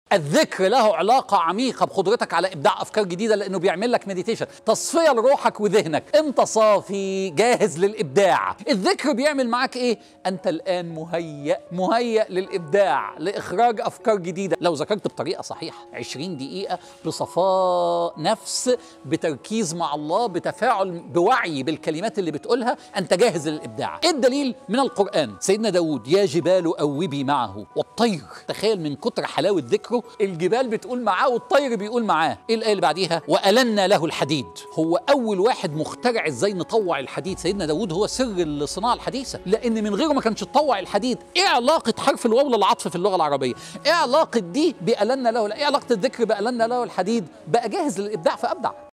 الذكر له علاقه عميقه بقدرتك على ابداع افكار جديده لانه بيعمل لك مديتيشن تصفيه لروحك وذهنك انت صافي جاهز للابداع الذكر بيعمل معاك ايه انت الان مهيأ مهيأ للابداع لاخراج افكار جديده لو ذكرت بطريقه صحيحه 20 دقيقه بصفاء نفس بتركيز مع الله بتفاعل بوعي بالكلمات اللي بتقولها انت جاهز للابداع ايه الدليل من القران سيدنا داود يا جبال اوبي معه والطير تخيل من كتر حلاوه ذكره الجبال بتقول معاه والطير بيقول معاه ايه الايه اللي بعديها والنا له الحديد هو اول واحد مخترع ازاي نطوع الحديد سيدنا داود هو سر الصناعه الحديثه لان من غيره ما كانش تطوع الحديد ايه علاقه حرف الواو للعطف في اللغه العربيه ايه علاقه دي بالنا له ايه علاقه الذكر بالنا له الحديد بقى جاهز للابداع فابدع